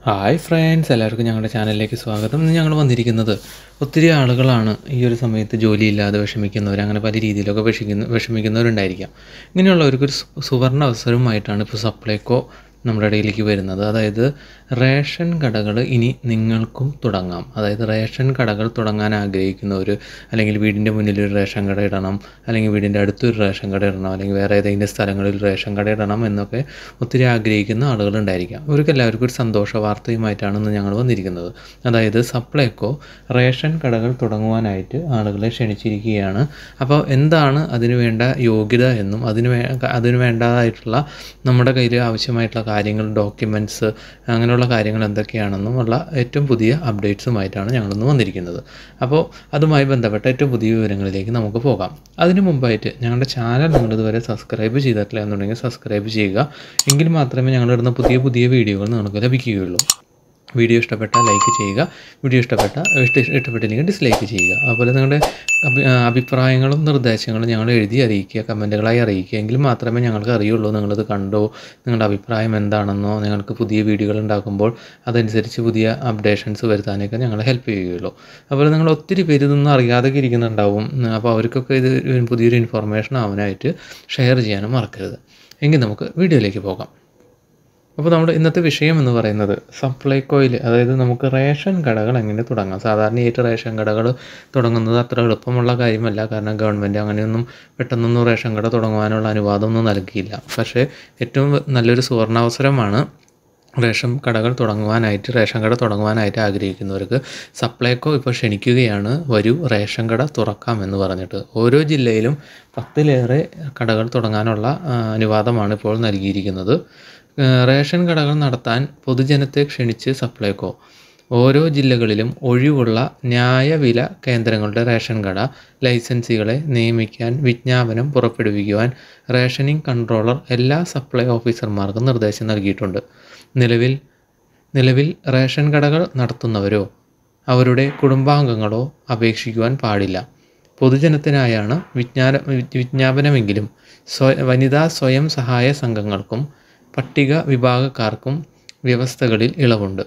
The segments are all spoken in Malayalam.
ഹായ് ഫ്രണ്ട്സ് എല്ലാവർക്കും ഞങ്ങളുടെ ചാനലിലേക്ക് സ്വാഗതം ഇന്ന് ഞങ്ങൾ വന്നിരിക്കുന്നത് ഒത്തിരി ആളുകളാണ് ഈ ഒരു സമയത്ത് ജോലിയില്ലാതെ വിഷമിക്കുന്നവർ അങ്ങനെ പല രീതിയിലൊക്കെ വിഷമിക്കുന്ന വിഷമിക്കുന്നവരുണ്ടായിരിക്കാം ഇങ്ങനെയുള്ളവർക്ക് ഒരു സു- സുവർണ്ണ അവസരവുമായിട്ടാണ് ഇപ്പോൾ സപ്ലൈകോ നമ്മുടെ ഇടയിലേക്ക് വരുന്നത് അതായത് റേഷൻ കടകൾ ഇനി നിങ്ങൾക്കും തുടങ്ങാം അതായത് റേഷൻ കടകൾ തുടങ്ങാൻ ആഗ്രഹിക്കുന്നവർ അല്ലെങ്കിൽ വീടിൻ്റെ മുന്നിൽ ഒരു റേഷൻ കട ഇടണം അല്ലെങ്കിൽ വീടിൻ്റെ അടുത്തൊരു റേഷൻ കട ഇടണം അല്ലെങ്കിൽ വേറെ ഏതെങ്കിലും സ്ഥലങ്ങളിൽ ഒരു റേഷൻ കട ഇടണം എന്നൊക്കെ ഒത്തിരി ആഗ്രഹിക്കുന്ന ആളുകളുണ്ടായിരിക്കാം അവർക്ക് എല്ലാവർക്കും ഒരു സന്തോഷ വാർത്തയുമായിട്ടാണ് ഇന്ന് ഞങ്ങൾ വന്നിരിക്കുന്നത് അതായത് സപ്ലൈകോ റേഷൻ കടകൾ തുടങ്ങുവാനായിട്ട് ആളുകളെ ക്ഷണിച്ചിരിക്കുകയാണ് അപ്പോൾ എന്താണ് അതിന് വേണ്ട യോഗ്യത എന്നും അതിന് വേ അതിന് വേണ്ടതായിട്ടുള്ള നമ്മുടെ കയ്യിൽ ആവശ്യമായിട്ടുള്ള കാര്യങ്ങൾ ഡോക്യുമെൻറ്റ്സ് അങ്ങനെയുള്ള കാര്യങ്ങൾ എന്തൊക്കെയാണെന്നും ഉള്ള ഏറ്റവും പുതിയ അപ്ഡേറ്റ്സുമായിട്ടാണ് ഞങ്ങളിന്ന് വന്നിരിക്കുന്നത് അപ്പോൾ അതുമായി ബന്ധപ്പെട്ട ഏറ്റവും പുതിയ വിവരങ്ങളിലേക്ക് നമുക്ക് പോകാം അതിനു മുമ്പായിട്ട് ഞങ്ങളുടെ ചാനൽ നിങ്ങൾ ഇതുവരെ സബ്സ്ക്രൈബ് ചെയ്തിട്ടില്ല എന്നുണ്ടെങ്കിൽ സബ്സ്ക്രൈബ് ചെയ്യുക എങ്കിൽ മാത്രമേ ഞങ്ങളിടുന്ന പുതിയ പുതിയ വീഡിയോകൾ നിങ്ങൾക്ക് ലഭിക്കുകയുള്ളൂ വീഡിയോ ഇഷ്ടപ്പെട്ടാൽ ലൈക്ക് ചെയ്യുക വീഡിയോ ഇഷ്ടപ്പെട്ട ഇഷ്ട ഇഷ്ടപ്പെട്ടില്ലെങ്കിൽ ഡിസ്ലൈക്ക് ചെയ്യുക അതുപോലെ നിങ്ങളുടെ അഭി ആ, അഭിപ്രായങ്ങളും നിർദ്ദേശങ്ങളും ഞങ്ങൾ എഴുതി അറിയിക്കുക കമൻറ്റുകളായി അറിയിക്കുക എങ്കിൽ മാത്രമേ ഞങ്ങൾക്ക് അറിയുള്ളൂ നിങ്ങളിത് കണ്ടോ നിങ്ങളുടെ അഭിപ്രായം എന്താണെന്നോ നിങ്ങൾക്ക് പുതിയ വീഡിയോകൾ ഉണ്ടാക്കുമ്പോൾ അതനുസരിച്ച് പുതിയ അപ്ഡേഷൻസ് വരുത്താനൊക്കെ ഞങ്ങളെ ഹെൽപ്പ് ചെയ്യുകയുള്ളൂ അതുപോലെ നിങ്ങൾ ഒത്തിരി പേര് ഇതൊന്നും അറിയാതെ ഇരിക്കുന്നുണ്ടാവും ഉം, അപ്പോൾ അവർക്കൊക്കെ ഇത് ഒരു പുതിയൊരു ഇൻഫർമേഷൻ ആവാനായിട്ട് ഷെയർ ചെയ്യാനും മറക്കരുത് എങ്കിൽ നമുക്ക് വീഡിയോയിലേക്ക് പോകാം അപ്പോൾ നമ്മുടെ ഇന്നത്തെ വിഷയം എന്ന് പറയുന്നത് സപ്ലൈകോയിൽ അതായത് നമുക്ക് റേഷൻ കടകൾ എങ്ങനെ തുടങ്ങാം സാധാരണയായിട്ട് റേഷൻ കടകൾ തുടങ്ങുന്നത് അത്ര എളുപ്പമുള്ള കാര്യമല്ല കാരണം ഗവൺമെൻറ് അങ്ങനെയൊന്നും പെട്ടെന്നൊന്നും റേഷൻ കട തുടങ്ങുവാനുള്ള അനുവാദമൊന്നും നൽകിയില്ല പക്ഷേ ഏറ്റവും നല്ലൊരു സുവർണാവസരമാണ് റേഷൻ കടകൾ തുടങ്ങുവാനായിട്ട് റേഷൻ കട തുടങ്ങുവാനായിട്ട് ആഗ്രഹിക്കുന്നവർക്ക് സപ്ലൈകോ ഇപ്പോൾ ക്ഷണിക്കുകയാണ് വരൂ റേഷൻ കട തുറക്കാം എന്ന് പറഞ്ഞിട്ട് ഓരോ ജില്ലയിലും പത്തിലേറെ കടകൾ തുടങ്ങാനുള്ള ആ, അനുവാദമാണ് ഇപ്പോൾ നൽകിയിരിക്കുന്നത് ആ, റേഷൻ കടകൾ നടത്താൻ പൊതുജനത്തെ ക്ഷണിച്ച് സപ്ലൈകോ ഓരോ ജില്ലകളിലും ഒഴിവുള്ള ന്യായവില കേന്ദ്രങ്ങളുടെ റേഷൻ കട ലൈസൻസികളെ നിയമിക്കാൻ വിജ്ഞാപനം പുറപ്പെടുവിക്കുവാൻ റേഷനിംഗ് കൺട്രോളർ എല്ലാ സപ്ലൈ ഓഫീസർമാർക്കും നിർദ്ദേശം നൽകിയിട്ടുണ്ട് നിലവിൽ നിലവിൽ റേഷൻ കടകൾ നടത്തുന്നവരോ അവരുടെ കുടുംബാംഗങ്ങളോ അപേക്ഷിക്കുവാൻ പാടില്ല പൊതുജനത്തിനായാണ് വിജ്ഞാന വിജ്ഞാപനമെങ്കിലും സ്വ വനിതാ സ്വയം സഹായ സംഘങ്ങൾക്കും പട്ടിക വിഭാഗക്കാർക്കും വ്യവസ്ഥകളിൽ ഇളവുണ്ട്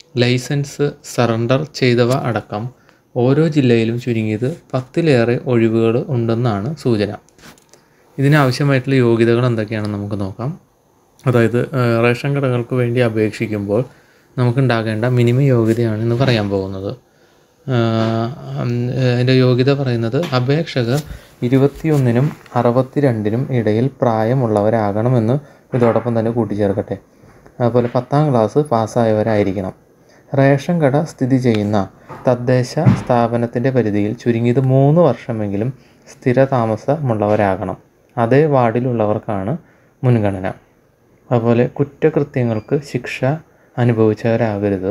ലൈസൻസ് സറണ്ടർ ചെയ്തവ അടക്കം ഓരോ ജില്ലയിലും ചുരുങ്ങിയത് പത്തിലേറെ ഒഴിവുകൾ ഉണ്ടെന്നാണ് സൂചന ഇതിനാവശ്യമായിട്ടുള്ള യോഗ്യതകൾ എന്തൊക്കെയാണെന്ന് നമുക്ക് നോക്കാം അതായത് ആ, റേഷൻ കടകൾക്ക് വേണ്ടി അപേക്ഷിക്കുമ്പോൾ നമുക്കുണ്ടാകേണ്ട മിനിമം യോഗ്യതയാണ് ഇന്ന് പറയാൻ പോകുന്നത് ആ, ഉം, അതിൻ്റെ യോഗ്യത പറയുന്നത് അപേക്ഷകർ ഇരുപത്തിയൊന്നിനും അറുപത്തിരണ്ടിനും ഇടയിൽ പ്രായമുള്ളവരാകണമെന്ന് ഇതോടൊപ്പം തന്നെ കൂട്ടിച്ചേർക്കട്ടെ അതുപോലെ പത്താം ക്ലാസ് പാസ്സായവരായിരിക്കണം റേഷൻ കട സ്ഥിതി ചെയ്യുന്ന തദ്ദേശ സ്ഥാപനത്തിൻ്റെ പരിധിയിൽ ചുരുങ്ങിയത് മൂന്ന് വർഷമെങ്കിലും സ്ഥിര താമസമുള്ളവരാകണം അതേ വാർഡിലുള്ളവർക്കാണ് മുൻഗണന അതുപോലെ കുറ്റകൃത്യങ്ങൾക്ക് ശിക്ഷ അനുഭവിച്ചവരാകരുത്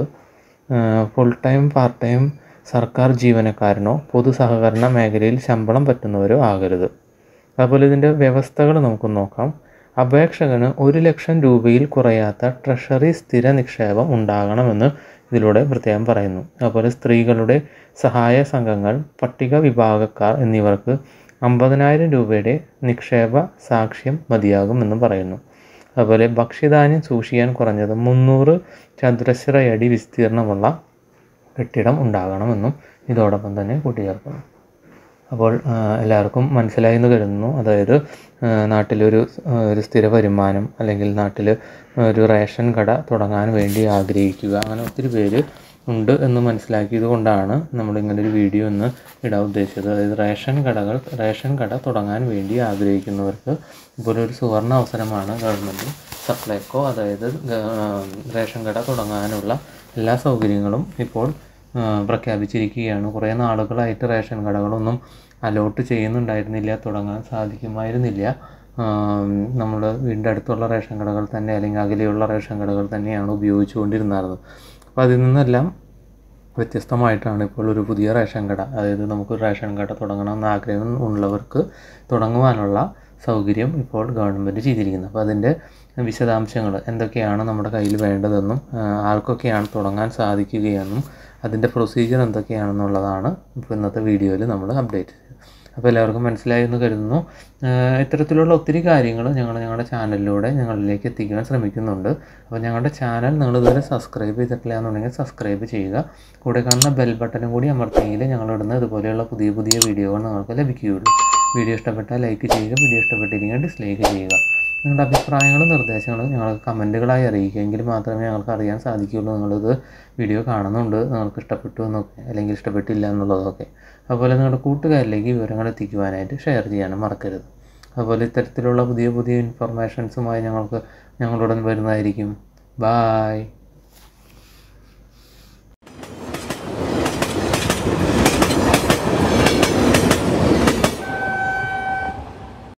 ഫുൾ ടൈം പാർട്ട് ടൈം സർക്കാർ ജീവനക്കാരനോ പൊതു സഹകരണ മേഖലയിൽ ശമ്പളം പറ്റുന്നവരോ ആകരുത് അതുപോലെ ഇതിൻ്റെ വ്യവസ്ഥകൾ നമുക്ക് നോക്കാം അപേക്ഷകന് ഒരു ലക്ഷം രൂപയിൽ കുറയാത്ത ട്രഷറി സ്ഥിര നിക്ഷേപം ഉണ്ടാകണമെന്ന് ഇതിലൂടെ പ്രത്യേകം പറയുന്നു അതുപോലെ സ്ത്രീകളുടെ സഹായ സംഘങ്ങൾ പട്ടിക വിഭാഗക്കാർ എന്നിവർക്ക് അമ്പതിനായിരം രൂപയുടെ നിക്ഷേപ സാക്ഷ്യം മതിയാകുമെന്ന് പറയുന്നു അതുപോലെ ഭക്ഷ്യധാന്യം സൂക്ഷിക്കാൻ കുറഞ്ഞത് മുന്നൂറ് ചതുരശ്രയടി വിസ്തീർണമുള്ള കെട്ടിടം ഉണ്ടാകണമെന്നും ഇതോടൊപ്പം തന്നെ കൂട്ടിച്ചേർക്കുന്നു അപ്പോൾ ആ, എല്ലാവർക്കും മനസ്സിലായി എന്ന് കരുതുന്നു അതായത് ആ, നാട്ടിലൊരു ആ, ഒരു സ്ഥിര വരുമാനം അല്ലെങ്കിൽ നാട്ടിൽ ഒരു റേഷൻ കട തുടങ്ങാൻ വേണ്ടി ആഗ്രഹിക്കുക അങ്ങനെ ഒത്തിരി പേര് ഉണ്ട് എന്ന് മനസ്സിലാക്കിയത് കൊണ്ടാണ് നമ്മൾ ഇങ്ങനെ ഒരു വീഡിയോ ഇന്ന് ഇടാൻ ഉദ്ദേശിച്ചത് അതായത് റേഷൻ കടകൾ റേഷൻ കട തുടങ്ങാൻ വേണ്ടി ആഗ്രഹിക്കുന്നവർക്ക് ഇപ്പോൾ ഒരു സുവർണ അവസരമാണ് ഗവൺമെൻറ് സപ്ലൈകോ അതായത് ഗ- ആ, റേഷൻ കട തുടങ്ങാനുള്ള എല്ലാ സൗകര്യങ്ങളും ഇപ്പോൾ ആ, പ്രഖ്യാപിച്ചിരിക്കുകയാണ് കുറേ നാളുകളായിട്ട് റേഷൻ കടകളൊന്നും അലോട്ട് ചെയ്യുന്നുണ്ടായിരുന്നില്ല തുടങ്ങാൻ സാധിക്കുമായിരുന്നില്ല നമ്മുടെ വീടിൻ്റെ അടുത്തുള്ള റേഷൻ കടകൾ തന്നെ അല്ലെങ്കിൽ അകലെയുള്ള റേഷൻ കടകൾ തന്നെയാണ് ഉപയോഗിച്ചുകൊണ്ടിരുന്നത് അപ്പോൾ അതിൽ നിന്നെല്ലാം വ്യത്യസ്തമായിട്ടാണ് ഇപ്പോൾ ഒരു പുതിയ റേഷൻ കട അതായത് നമുക്ക് റേഷൻ കട തുടങ്ങണമെന്ന് ആഗ്രഹം ഉള്ളവർക്ക് തുടങ്ങുവാനുള്ള സൗകര്യം ഇപ്പോൾ ഗവൺമെൻറ് ചെയ്തിരിക്കുന്നത് അപ്പോൾ അതിൻ്റെ വിശദാംശങ്ങൾ എന്തൊക്കെയാണ് നമ്മുടെ കയ്യിൽ വേണ്ടതെന്നും ആ, ആർക്കൊക്കെയാണ് തുടങ്ങാൻ സാധിക്കുകയെന്നും അതിൻ്റെ പ്രൊസീജിയർ എന്തൊക്കെയാണെന്നുള്ളതാണ് ഇപ്പോൾ ഇന്നത്തെ വീഡിയോയിൽ നമ്മൾ അപ്ഡേറ്റ് ചെയ്തത് അപ്പോൾ എല്ലാവർക്കും മനസ്സിലായി എന്ന് കരുതുന്നു ആഹ് ഇത്തരത്തിലുള്ള ഒത്തിരി കാര്യങ്ങൾ ഞങ്ങൾ ഞങ്ങളുടെ ചാനലിലൂടെ ഞങ്ങളിലേക്ക് എത്തിക്കാൻ ശ്രമിക്കുന്നുണ്ട് അപ്പോൾ ഞങ്ങളുടെ ചാനൽ നിങ്ങൾ ഇതുവരെ സബ്സ്ക്രൈബ് ചെയ്തിട്ടില്ല എന്നുണ്ടെങ്കിൽ സബ്സ്ക്രൈബ് ചെയ്യുക കൂടെ കാണുന്ന ബെൽ ബട്ടണും കൂടി അമർത്തിയെങ്കിൽ ഞങ്ങളിടുന്ന ഇതുപോലെയുള്ള പുതിയ പുതിയ വീഡിയോകൾ നിങ്ങൾക്ക് ലഭിക്കുകയുള്ളൂ വീഡിയോ ഇഷ്ടപ്പെട്ടാൽ ലൈക്ക് ചെയ്യുക വീഡിയോ ഇഷ്ടപ്പെട്ടില്ലെങ്കിൽ ഡിസ്ലൈക്ക് ചെയ്യുക നിങ്ങളുടെ അഭിപ്രായങ്ങളും നിർദ്ദേശങ്ങളും ഞങ്ങൾക്ക് കമൻറ്റുകളായി അറിയിക്കുക എങ്കിൽ മാത്രമേ ഞങ്ങൾക്ക് അറിയാൻ സാധിക്കുകയുള്ളൂ നിങ്ങളിത് വീഡിയോ കാണുന്നുണ്ട് നിങ്ങൾക്ക് ഇഷ്ടപ്പെട്ടു എന്നൊക്കെ അല്ലെങ്കിൽ ഇഷ്ടപ്പെട്ടില്ല എന്നുള്ളതൊക്കെ അതുപോലെ നിങ്ങളുടെ കൂട്ടുകാരിലേക്ക് വിവരങ്ങൾ എത്തിക്കുവാനായിട്ട് ഷെയർ ചെയ്യാനും മറക്കരുത് അതുപോലെ ഇത്തരത്തിലുള്ള പുതിയ പുതിയ ഇൻഫർമേഷൻസുമായി ഞങ്ങൾക്ക് ഞങ്ങളുടൻ വരുന്നതായിരിക്കും ബായ്